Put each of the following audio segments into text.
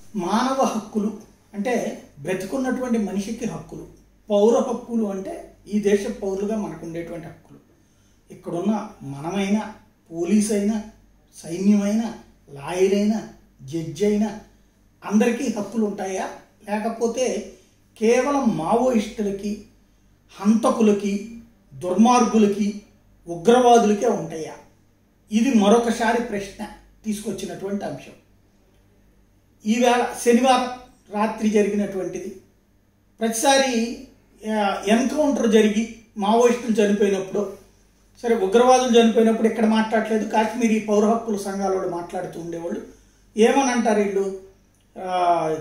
మానవ హక్కులు అంటే బ్రతికున్నటువంటి మనిషికి హక్కులు పౌర హక్కులు అంటే ఈ దేశ పౌరులుగా మనకు ఉండేటువంటి హక్కులు ఇక్కడున్న మనమైనా పోలీస్ అయినా సైన్యమైనా లాయర్ అయినా జడ్జి అయినా అందరికీ హక్కులు ఉంటాయా లేకపోతే కేవలం మావోయిస్టులకి హంతకులకి దుర్మార్గులకి ఉగ్రవాదులకే ఉంటాయా ఇది మరొకసారి ప్రశ్న తీసుకొచ్చినటువంటి అంశం ఈవేళ శనివారం రాత్రి జరిగినటువంటిది ప్రతిసారి ఎన్కౌంటర్ జరిగి మావోయిస్టులు చనిపోయినప్పుడు సరే ఉగ్రవాదులు చనిపోయినప్పుడు ఇక్కడ మాట్లాడలేదు కాశ్మీరీ పౌర హక్కుల సంఘాల వాళ్ళు మాట్లాడుతూ ఉండేవాళ్ళు ఏమని అంటారు వీళ్ళు ఆ,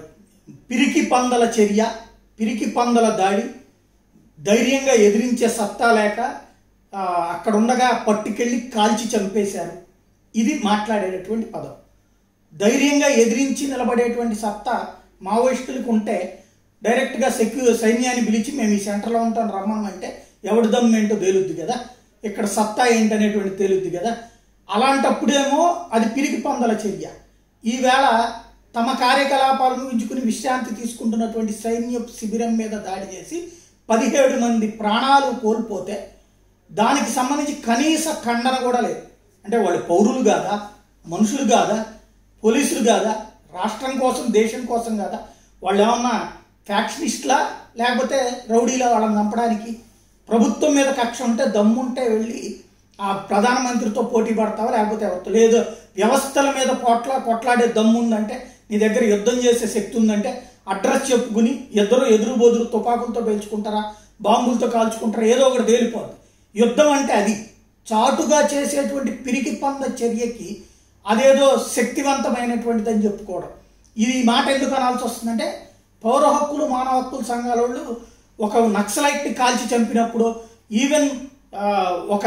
పిరికి పందల చర్య పిరికి పందల దాడి ధైర్యంగా ఎదిరించే సత్తా లేక ఆ, అక్కడ ఉండగా పట్టుకెళ్ళి కాల్చి చంపేశారు ఇది మాట్లాడేటటువంటి పదం ధైర్యంగా ఎదిరించి నిలబడేటువంటి సత్తా మావోయిస్టులకు ఉంటే డైరెక్ట్గా సెక్యూ సైన్యాన్ని పిలిచి మేము ఈ సెంటర్లో ఉంటాం రమ్మమంటే ఎవడి దమ్ము ఏంటో తేలుద్ది కదా ఇక్కడ సత్తా ఏంటనేటువంటి తేలుద్ది కదా అలాంటప్పుడేమో అది పిరికి పందల చర్య ఈవేళ తమ కార్యకలాపాలను ఉంచుకుని విశ్రాంతి తీసుకుంటున్నటువంటి సైన్య శిబిరం మీద దాడి చేసి పదిహేడు మంది ప్రాణాలు కోల్పోతే దానికి సంబంధించి కనీస ఖండన కూడా లేదు అంటే వాళ్ళు పౌరులు కాదా మనుషులు కాదా పోలీసులు కాదా రాష్ట్రం కోసం దేశం కోసం కాదా వాళ్ళు ఏమన్నా ఫ్యాక్షనిస్ట్లా లేకపోతే రౌడీలా వాళ్ళని చంపడానికి ప్రభుత్వం మీద కక్ష ఉంటే దమ్ముంటే వెళ్ళి ఆ ప్రధానమంత్రితో పోటీ పడతావా లేకపోతే ఎవరితో లేదు వ్యవస్థల మీద పోట్ల కొట్లాడే దమ్ము ఉందంటే నీ దగ్గర యుద్ధం చేసే శక్తి ఉందంటే అడ్రస్ చెప్పుకుని ఇద్దరు ఎదురు బోదురు తుపాకులతో పేల్చుకుంటారా బాంబులతో కాల్చుకుంటారా ఏదో ఒకటి తేలిపోద్ది యుద్ధం అంటే అది చాటుగా చేసేటువంటి పిరికి పంద చర్యకి అదేదో శక్తివంతమైనటువంటిది అని చెప్పుకోవడం ఇది ఈ మాట ఎందుకు అనాల్సి వస్తుందంటే పౌర హక్కులు మానవ హక్కుల సంఘాల వాళ్ళు ఒక నక్సలైట్ని కాల్చి చంపినప్పుడు ఈవెన్ ఆ, ఒక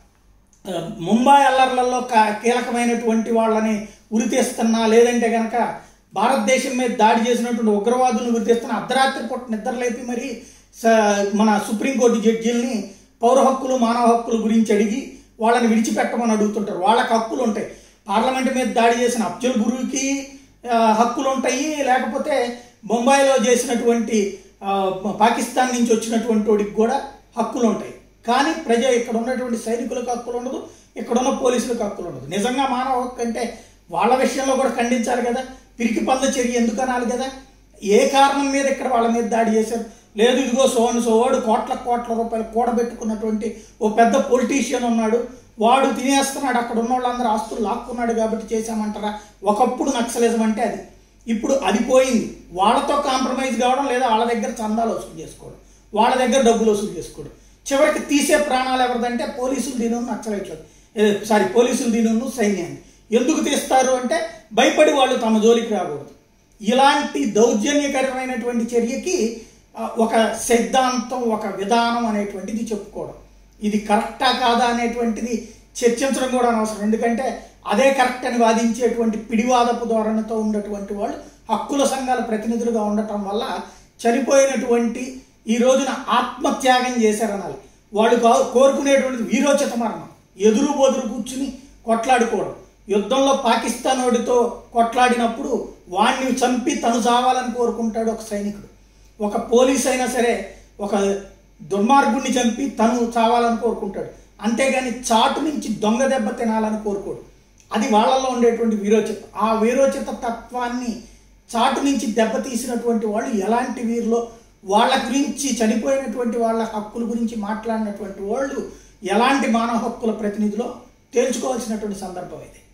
ఆ, ముంబై అల్లర్లలో క- కీలకమైనటువంటి వాళ్ళని ఉరితీస్తున్నా లేదంటే కనుక భారతదేశం మీద దాడి చేసినటువంటి ఉగ్రవాదులను ఉరితీస్తున్న అర్ధరాత్రి పూట నిద్రలేపి మరి స- మన సుప్రీంకోర్టు జడ్జీలని పౌర హక్కులు మానవ హక్కుల గురించి అడిగి వాళ్ళని విడిచిపెట్టమని అడుగుతుంటారు వాళ్ళకి హక్కులు ఉంటాయి పార్లమెంట్ మీద దాడి చేసిన అఫ్జల్ గురువుకి ఆ, హక్కులు ఉంటాయి లేకపోతే బొంబాయిలో చేసినటువంటి ఆ, పాకిస్తాన్ నుంచి వచ్చినటువంటి వాడికి కూడా హక్కులు ఉంటాయి కానీ ప్రజ ఇక్కడ ఉన్నటువంటి సైనికులకు హక్కులు ఉండదు ఇక్కడ ఉన్న పోలీసులకు హక్కులు ఉండదు నిజంగా మానవ హక్కు అంటే వాళ్ళ విషయంలో కూడా ఖండించాలి కదా పిరికి పంద చర్య ఎందుకు అనాలి కదా ఏ కారణం మీద ఇక్కడ వాళ్ళ మీద దాడి చేశారు లేదు ఇదిగో సోను సోవాడు కోట్ల కోట్ల రూపాయలు కూడబెట్టుకున్నటువంటి ఓ పెద్ద పొలిటీషియన్ ఉన్నాడు వాడు తినేస్తున్నాడు అక్కడ ఉన్న వాళ్ళందరూ ఆస్తులు లాక్కున్నాడు కాబట్టి చేశామంటారా ఒకప్పుడు నక్సలిజం అంటే అది ఇప్పుడు అది పోయింది వాళ్ళతో కాంప్రమైజ్ కావడం లేదా వాళ్ళ దగ్గర చందాలు వసూలు చేసుకోవడం వాళ్ళ దగ్గర డబ్బులు వసూలు చేసుకోవడం చివరికి తీసే ప్రాణాలు ఎవరిదంటే పోలీసులు దీని నచ్చలేట్లేదు సారీ పోలీసులు దీని సైన్యాన్ని ఎందుకు తీస్తారు అంటే భయపడి వాళ్ళు తమ జోలికి రాకూడదు ఇలాంటి దౌర్జన్యకరమైనటువంటి చర్యకి ఆ, ఒక సిద్ధాంతం ఒక విధానం అనేటువంటిది చెప్పుకోవడం ఇది కరెక్టా కాదా అనేటువంటిది చర్చించడం కూడా అనవసరం ఎందుకంటే అదే కరెక్ట్ అని వాదించేటువంటి పిడివాదపు ధోరణితో ఉన్నటువంటి వాళ్ళు హక్కుల సంఘాల ప్రతినిధులుగా ఉండటం వల్ల చనిపోయినటువంటి ఈ రోజున ఆత్మత్యాగం చేశారనాలి వాళ్ళు కా- కోరుకునేటువంటిది వీరోచిత మరణం ఎదురు బోదురు కూర్చుని కొట్లాడుకోవడం యుద్ధంలో పాకిస్తాన్ వాడితో కొట్లాడినప్పుడు వాడిని చంపి తను చావాలని కోరుకుంటాడు ఒక సైనికుడు ఒక పోలీస్ అయినా సరే ఒక దుర్మార్గుడిని చంపి తను చావాలని కోరుకుంటాడు అంతేగాని చాటు నుంచి దొంగ దెబ్బ తినాలని కోరుకోడు అది వాళ్ళల్లో ఉండేటువంటి వీరోచిత ఆ వీరోచిత తత్వాన్ని చాటు నుంచి దెబ్బతీసినటువంటి వాళ్ళు ఎలాంటి వీరిలో వాళ్ళ గురించి చనిపోయినటువంటి వాళ్ళ హక్కుల గురించి మాట్లాడినటువంటి వాళ్ళు ఎలాంటి మానవ హక్కుల ప్రతినిధులో తేల్చుకోవాల్సినటువంటి సందర్భం ఇది